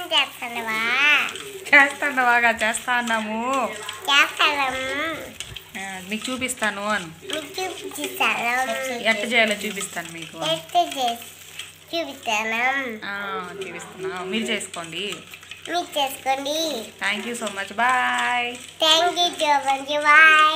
చేస్తానవా చేస్తాను బాగా చేస్తా అన్నాము చేస్తాను ఆ, మీకు చూపిస్తాను అను మీకు చూపిస్తాను ఎట్ట చేయాలో చూపిస్తాను మీకు ఎట్లా చేసి చూపిస్తాను ఆ, చూపిస్తున్నా మీరు చేసుకోండి మీరు చేసుకోండి thank you so much bye thank you జోబంజీ బాయ్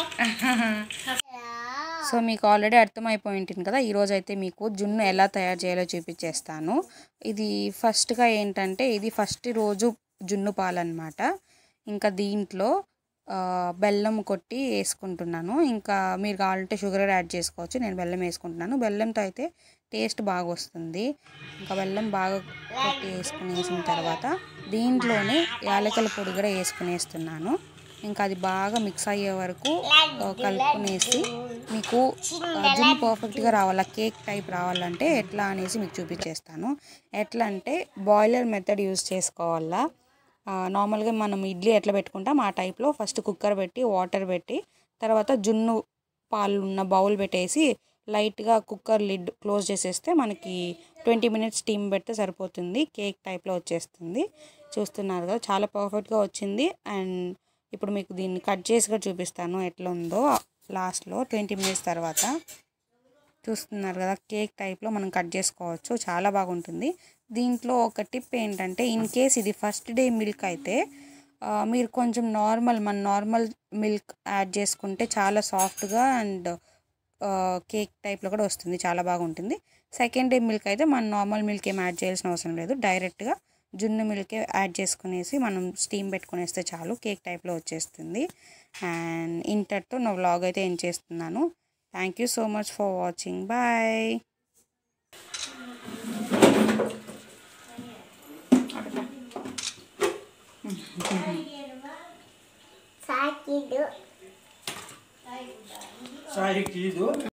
సో మీకు ఆల్రెడీ అర్థమైపోయి ఉంటుంది కదా ఈరోజు అయితే మీకు జున్ను ఎలా తయారు చేయాలో చూపించేస్తాను ఇది ఫస్ట్గా ఏంటంటే ఇది ఫస్ట్ రోజు జున్ను పాలన్నమాట ఇంకా దీంట్లో ఆ, బెల్లం కొట్టి వేసుకుంటున్నాను ఇంకా మీరు కావాలంటే షుగర్ యాడ్ చేసుకోవచ్చు నేను బెల్లం వేసుకుంటున్నాను బెల్లంతో అయితే టేస్ట్ బాగా వస్తుంది ఇంకా బెల్లం బాగా కొట్టి వేసుకునేసిన తర్వాత దీంట్లోనే యాలకల పొడి కూడా వేసుకునేస్తున్నాను ఇంకా అది బాగా మిక్స్ అయ్యే వరకు ఆ, కలుపుకునేసి మీకు ఆ, జున్ను పర్ఫెక్ట్గా రావాలా కేక్ టైప్ రావాలంటే ఎట్లా అనేసి మీకు చూపించేస్తాను ఎట్లా అంటే బాయిలర్ మెథడ్ యూస్ చేసుకోవాలా ఆ, నార్మల్గా మనం ఇడ్లీ ఎట్లా పెట్టుకుంటాం ఆ టైప్లో ఫస్ట్ కుక్కర్ పెట్టి వాటర్ పెట్టి తర్వాత జున్ను పాలు ఉన్న బౌల్ పెట్టేసి లైట్గా కుక్కర్ లిడ్ క్లోజ్ చేసేస్తే మనకి ట్వంటీ మినిట్స్ స్టీమ్ పెడితే సరిపోతుంది కేక్ టైప్లో వచ్చేస్తుంది చూస్తున్నారు కదా చాలా పర్ఫెక్ట్గా వచ్చింది అండ్ ఇప్పుడు మీకు దీన్ని కట్ చేసి కూడా చూపిస్తాను ఎట్లా ఉందో లాస్ట్లో ట్వంటీ మినిట్స్ తర్వాత చూస్తున్నారు కదా కేక్ టైప్లో మనం కట్ చేసుకోవచ్చు చాలా బాగుంటుంది దీంట్లో ఒక టిప్ ఏంటంటే ఇన్ కేస్ ఇది ఫస్ట్ డే మిల్క్ అయితే ఆ, మీరు కొంచెం నార్మల్ మన నార్మల్ మిల్క్ యాడ్ చేసుకుంటే చాలా సాఫ్ట్గా అండ్ కేక్ టైప్లో కూడా వస్తుంది చాలా బాగుంటుంది సెకండ్ డే మిల్క్ అయితే మనం నార్మల్ మిల్క్ ఏం యాడ్ చేయాల్సిన అవసరం లేదు డైరెక్ట్గా జున్ను మిల్కే యాడ్ చేసుకునేసి మనం స్టీమ్ పెట్టుకునేస్తే చాలు కేక్ టైప్లో వచ్చేస్తుంది అండ్ ఇంతటితో నా వ్లాగ్ అయితే ఏం చేస్తున్నాను thank you so much for watching bye సాకిడు సాయికి ఇది